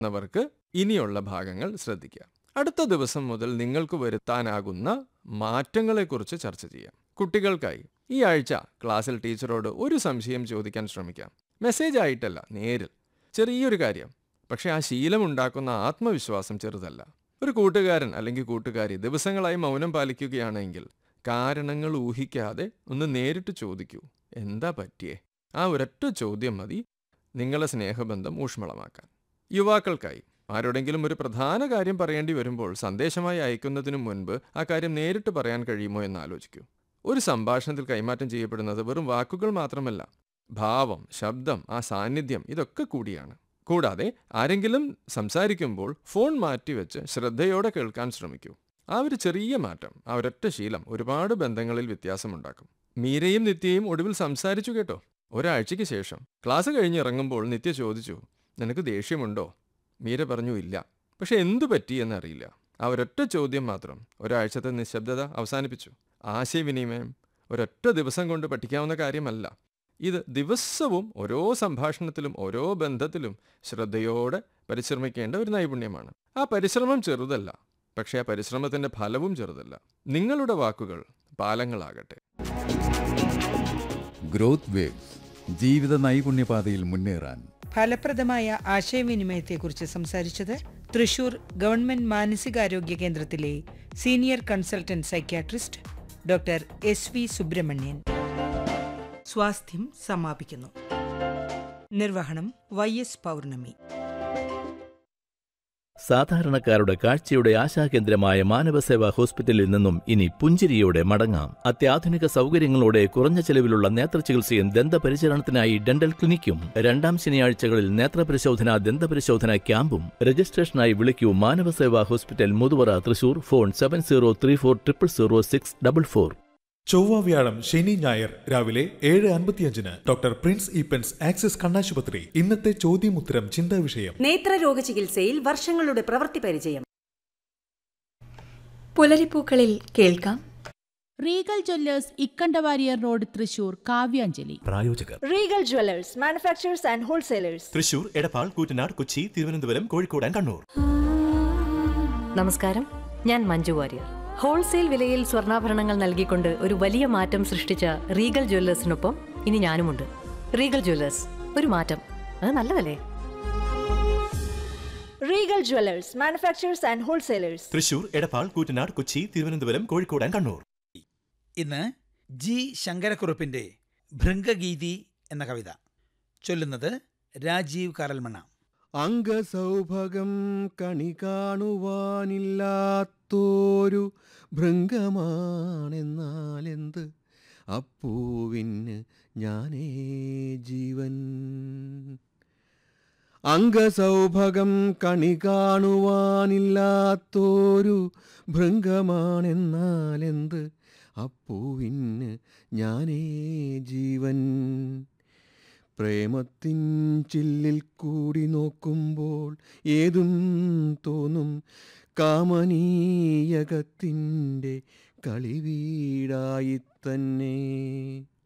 ന്നവർക്ക് ഇനിയുള്ള ഭാഗങ്ങൾ ശ്രദ്ധിക്കുക അടുത്ത ദിവസം മുതൽ നിങ്ങൾക്ക് വരുത്താനാകുന്ന മാറ്റങ്ങളെക്കുറിച്ച് ചർച്ച ചെയ്യാം കുട്ടികൾക്കായി ഈ ആഴ്ച ക്ലാസ്സിൽ ടീച്ചറോട് ഒരു സംശയം ചോദിക്കാൻ ശ്രമിക്കാം മെസ്സേജ് ആയിട്ടല്ല നേരിൽ ചെറിയൊരു കാര്യം പക്ഷേ ആ ശീലമുണ്ടാക്കുന്ന ആത്മവിശ്വാസം ചെറുതല്ല ഒരു കൂട്ടുകാരൻ അല്ലെങ്കിൽ കൂട്ടുകാരി ദിവസങ്ങളായി മൗനം പാലിക്കുകയാണെങ്കിൽ കാരണങ്ങൾ ഊഹിക്കാതെ ഒന്ന് നേരിട്ട് ചോദിക്കൂ എന്താ പറ്റിയേ ആ ഒരൊറ്റ ചോദ്യം മതി നിങ്ങളെ സ്നേഹബന്ധം ഊഷ്മളമാക്കാൻ യുവാക്കൾക്കായി ആരോടെങ്കിലും ഒരു പ്രധാന കാര്യം പറയേണ്ടി വരുമ്പോൾ സന്ദേശമായി അയക്കുന്നതിനു മുൻപ് ആ കാര്യം നേരിട്ട് പറയാൻ കഴിയുമോ എന്ന് ആലോചിക്കൂ ഒരു സംഭാഷണത്തിൽ കൈമാറ്റം ചെയ്യപ്പെടുന്നത് വെറും വാക്കുകൾ മാത്രമല്ല ഭാവം ശബ്ദം ആ സാന്നിധ്യം ഇതൊക്കെ കൂടിയാണ് കൂടാതെ ആരെങ്കിലും സംസാരിക്കുമ്പോൾ ഫോൺ മാറ്റിവെച്ച് ശ്രദ്ധയോടെ കേൾക്കാൻ ശ്രമിക്കൂ ആ ഒരു ചെറിയ മാറ്റം ആ ഒരൊറ്റ ശീലം ഒരുപാട് ബന്ധങ്ങളിൽ വ്യത്യാസമുണ്ടാക്കും മീരയും നിത്യയും ഒടുവിൽ സംസാരിച്ചു കേട്ടോ ഒരാഴ്ചയ്ക്ക് ശേഷം ക്ലാസ് കഴിഞ്ഞ് ഇറങ്ങുമ്പോൾ നിത്യ ചോദിച്ചു നിനക്ക് ദേഷ്യമുണ്ടോ മീര പറഞ്ഞു ഇല്ല പക്ഷെ എന്തു പറ്റി എന്നറിയില്ല ആ ഒരൊറ്റ ചോദ്യം മാത്രം ഒരാഴ്ചത്തെ നിശബ്ദത അവസാനിപ്പിച്ചു ആശയവിനിമയം ഒരൊറ്റ ദിവസം കൊണ്ട് പഠിക്കാവുന്ന കാര്യമല്ല ഇത് ദിവസവും ഓരോ സംഭാഷണത്തിലും ഓരോ ബന്ധത്തിലും ശ്രദ്ധയോടെ പരിശ്രമിക്കേണ്ട ഒരു നൈപുണ്യമാണ് ആ പരിശ്രമം ചെറുതല്ല പക്ഷേ ആ പരിശ്രമത്തിന്റെ ഫലവും ചെറുതല്ല നിങ്ങളുടെ വാക്കുകൾ പാലങ്ങളാകട്ടെ ഗ്രോത്ത് വേവ്സ് ജീവിത നൈപുണ്യപാതയിൽ മുന്നേറാൻ ഫലപ്രദമായ ആശയവിനിമയത്തെക്കുറിച്ച് സംസാരിച്ചത് തൃശൂർ ഗവൺമെന്റ് മാനസികാരോഗ്യ കേന്ദ്രത്തിലെ senior consultant psychiatrist doctor S V Subramanian സ്വാസ്ഥ്യം സമാപിക്കുന്നു നിർവഹണം വൈ എസ് പൗർണമി സാധാരണക്കാരുടെ കാഴ്ചയുടെ ആശാകേന്ദ്രമായ മാനവസേവാ ഹോസ്പിറ്റലിൽ നിന്നും ഇനി പുഞ്ചിരിയോടെ മടങ്ങാം അത്യാധുനിക സൗകര്യങ്ങളോടെ കുറഞ്ഞ ചെലവിലുള്ള നേത്രചികിത്സയും ദന്തപരിചരണത്തിനായി ഡെന്റൽ ക്ലിനിക്കും രണ്ടാം ശനിയാഴ്ചകളിൽ നേത്രപരിശോധന ദന്തപരിശോധന ക്യാമ്പും രജിസ്ട്രേഷനായി വിളിക്കൂ Manavaseva hospital Muthuvara Thrissur phone seven zero three four triple zero six double four ചൊവ്വ വ്യാഴം ശനി ഞായർ രാവിലെ ഏഴ് അൻപത്തിയഞ്ചിന് ഡോക്ടർ പ്രിൻസ് ഈപ്പൻസ് ആക്സിസ് കണ്ണാശുപത്രി ഇന്നത്തെ ചോദ്യമുത്തരം ചിന്താ വിഷയം നേത്രരോഗ ചികിത്സയിൽ വർഷങ്ങളുടെ പ്രവൃത്തി പരിചയം പുലരിപ്പൂക്കളിൽ കേൾക്കാം Regal Jewellers Ikkandawarrier road Thrissur Kavyanjali പ്രായോജകർ Regal Jewellers manufacturers and wholesalers Thrissur Edappal Koottanad Kochi Thiruvananthapuram Kozhikode and Kannur നമസ്കാരം ഞാൻ മഞ്ജു വാര്യർ ഹോൾസെയിൽ വിലയിൽ സ്വർണ്ണാഭരണങ്ങൾ നൽകിക്കൊണ്ട് ഒരു വലിയ മാറ്റം സൃഷ്ടിച്ച റീഗൽ ജ്വല്ലേഴ്സിനൊപ്പം ഇനി ഞാനുമുണ്ട് റീഗൽ ജ്വല്ലേഴ്സ് ഒരു മാറ്റം അത് നല്ലതല്ലേ Regal Jewellers manufacturers and wholesalers Thrissur Edappal Koottanad Kochi Thiruvananthapuram Kozhikode and Kannur ഇന്ന് ജി ശങ്കരക്കുറുപ്പിൻ്റെ ഭൃംഗഗീതി എന്ന കവിത ചൊല്ലുന്നത് രാജീവ് കരൽമണ്ണ അംഗസൗഭകം കണി കാണുവാനില്ലാത്തോരു ഭൃംഗമാണെന്നാലെന്ത് അപ്പൂവിന് ഞാനേ ജീവൻ അംഗസൗഭകം കണി കാണുവാനില്ലാത്തോരു ഭൃംഗമാണെന്നാലെന്ത് അപ്പൂവിന് ഞാനേ ജീവൻ പ്രേമത്തിൻ ചില്ലിൽ കൂടി നോക്കുമ്പോൾ ഏതും തോന്നും കാമനീയകത്തിൻ്റെ കളിവീടായി തന്നെ